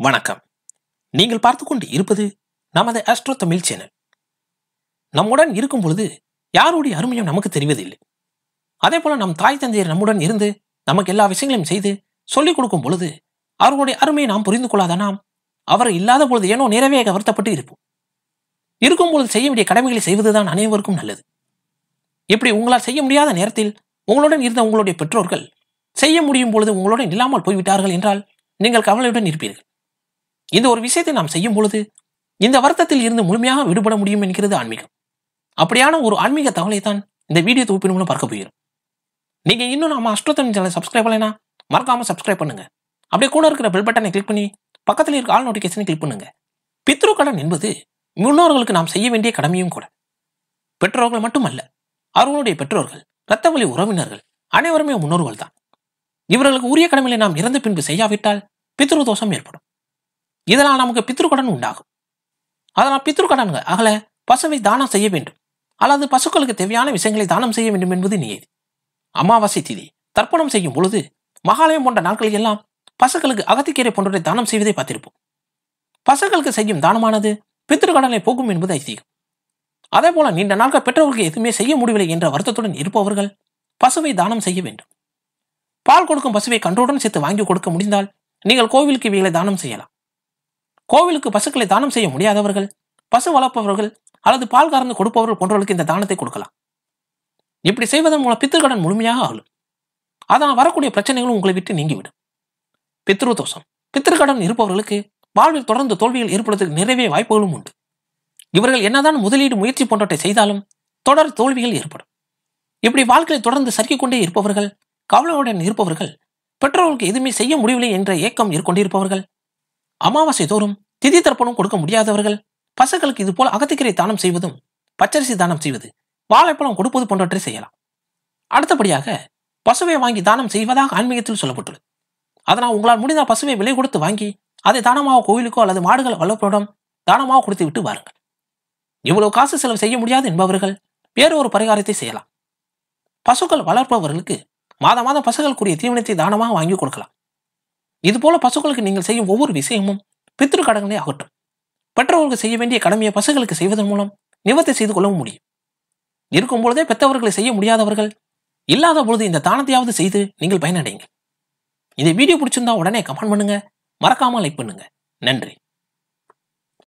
வணக்கம் நீங்கள் பார்த்து கொண்டு இருப்பது நமது அஸ்ட்ரோ தமிழ் சேனல் நம்முடன் இருக்கும் பொழுது யாருடைய அருமையும் நமக்கு தெரிவதில்லை அதே போல நம் தாய் தந்தையர் நம்முடன் இருந்து நமக்கு எல்லா விஷயங்களையும் செய்து சொல்லிக் கொடுக்கும் பொழுது அவர்களுடைய அருமையை நாம் புரிந்து கொள்ளாத நாம் அவர் இல்லாத பொழுது ஏனோ நிறைவே வருத்தப்பட்டு இருப்போம் இருக்கும் பொழுது செய்ய வேண்டிய கடமைகளை செய்வதுதான் அனைவருக்கும் நல்லது இப்படி உங்களால் செய்ய முடியாத நேரத்தில் உங்களுடன் இருந்த உங்களுடைய பெற்றோர்கள் செய்ய முடியும் பொழுது உங்களுடன் இல்லாமல் போய்விட்டார்கள் என்றால் நீங்கள் கவலையுடன் இருப்பீர்கள் இந்த ஒரு விஷயத்தை நாம் செய்யும் பொழுது இந்த வருத்தத்தில் இருந்து முழுமையாக விடுபட முடியும் என்கிறது ஆன்மீகம் அப்படியான ஒரு ஆன்மீக தகவலை தான் இந்த வீடியோ தொகுப்பின் மூலம் பார்க்க போகிறோம் நீங்க இன்னும் நம்ம அஷ்டோத்தம் சேனல் சப்ஸ்கிரைப் பண்ணலைன்னா மறக்காம சப்ஸ்கிரைப் பண்ணுங்க அப்படியே கூட இருக்கிற பெல் பட்டனை கிளிக் பண்ணி பக்கத்தில் இருக்க ஆல் நோட்டிஃபிகேஷனை கிளிக் பண்ணுங்க பித்ரு கடன் என்பது முன்னோர்களுக்கு நாம் செய்ய வேண்டிய கடமையும் கூட பெற்றோர்கள் மட்டுமல்ல அவர்களுடைய பெற்றோர்கள் இரத்த வழி உறவினர்கள் அனைவருமே முன்னோர்கள் தான் இவர்களுக்கு உரிய கடமைகளை நாம் இறந்த பின்பு செய்யாவிட்டால் பித்ரு தோஷம் ஏற்படும் இதனால் நமக்கு பித்ரு கடன் உண்டாகும் அதனால் பித்ரு கடன் அகல பசுவை தானம் செய்ய வேண்டும் அல்லது பசுக்களுக்கு தேவையான விஷயங்களை தானம் செய்ய வேண்டும் என்பது நியதி அமாவாசை திதி தர்ப்பணம் செய்யும் பொழுது மகாலயம் போன்ற நாட்களில் எல்லாம் பசுக்களுக்கு அகத்திக்கீரை போன்றவற்றை தானம் செய்வதை பார்த்திருப்போம் பசுக்களுக்கு செய்யும் தானமானது பித்ரு கடனை போக்கும் என்பது ஐதீகம் அதே போல நீண்ட நாட்கள் பெற்றோர்களுக்கு எதுவுமே செய்ய முடியவில்லை என்ற வருத்தத்துடன் இருப்பவர்கள் பசுவை தானம் செய்ய வேண்டும் பால் கொடுக்கும் பசுவை கன்றுடன் சேர்த்து வாங்கி கொடுக்க முடிந்தால் நீங்கள் கோவிலுக்கு இவைகளை தானம் செய்யலாம் கோவிலுக்கு பசுக்களை தானம் செய்ய முடியாதவர்கள் பசு வளர்ப்பவர்கள் அல்லது பால் கறந்து கொடுப்பவர்கள் போன்றவர்களுக்கு இந்த தானத்தை கொடுக்கலாம் இப்படி செய்வதன் மூலம் பித்திருக்கடன் முழுமையாக ஆளும் அதனால் வரக்கூடிய பிரச்சனைகளும் உங்களை விட்டு நீங்கிவிடும் பித்ரு தோஷம் பித்திருக்கடன் இருப்பவர்களுக்கு வாழ்வில் தொடர்ந்து தோல்விகள் ஏற்படுவதற்கு நிறைவே வாய்ப்புகளும் உண்டு இவர்கள் என்னதான் முதலீடு முயற்சி போன்றவற்றை செய்தாலும் தொடர் தோல்விகள் ஏற்படும் இப்படி வாழ்க்கையை தொடர்ந்து சறுக்கிக் கொண்டே இருப்பவர்கள் கவலையுடன் இருப்பவர்கள் பெற்றோர்களுக்கு எதுவுமே செய்ய முடியவில்லை என்ற ஏக்கம் கொண்டிருப்பவர்கள் அமாவாசை தோறும் திதி தர்ப்பணம் கொடுக்க முடியாதவர்கள் பசுக்களுக்கு இது போல அகத்திக்கரை தானம் செய்வதும் பச்சரிசி தானம் செய்வது வாழைப்பழம் கொடுப்பது போன்றவற்றை செய்யலாம் அடுத்தபடியாக பசுவை வாங்கி தானம் செய்வதாக ஆன்மீகத்தில் சொல்லப்பட்டுள்ளது அதனால் உங்களால் முடிந்த பசுவை விலை கொடுத்து வாங்கி அதை தானமாக கோயிலுக்கோ அல்லது மாடுகள் வளர்ப்போடம் தானமாக கொடுத்து விட்டு வாருங்கள் இவ்வளவு காசு செலவு செய்ய முடியாது என்பவர்கள் வேறு ஒரு பரிகாரத்தை செய்யலாம் பசுக்கள் வளர்ப்பவர்களுக்கு மாத மாதம் பசுகளுக்குரிய தீவனத்தை தானமாக வாங்கி கொடுக்கலாம் இதுபோல பசுக்களுக்கு நீங்கள் செய்யும் ஒவ்வொரு விஷயமும் பித்ரு கடன்களை அகற்றும் பெற்றவர்களுக்கு செய்ய வேண்டிய கடமையை பசுகளுக்கு செய்வதன் மூலம் நிவர்த்தி செய்து கொள்ளவும் முடியும் இருக்கும் பொழுதே பெற்றவர்களை செய்ய முடியாதவர்கள் இல்லாத பொழுது இந்த தானத்தையாவது செய்து நீங்கள் பயனடைங்க இந்த வீடியோ பிடிச்சிருந்தா உடனே கமெண்ட் பண்ணுங்க மறக்காம லைக் பண்ணுங்க நன்றி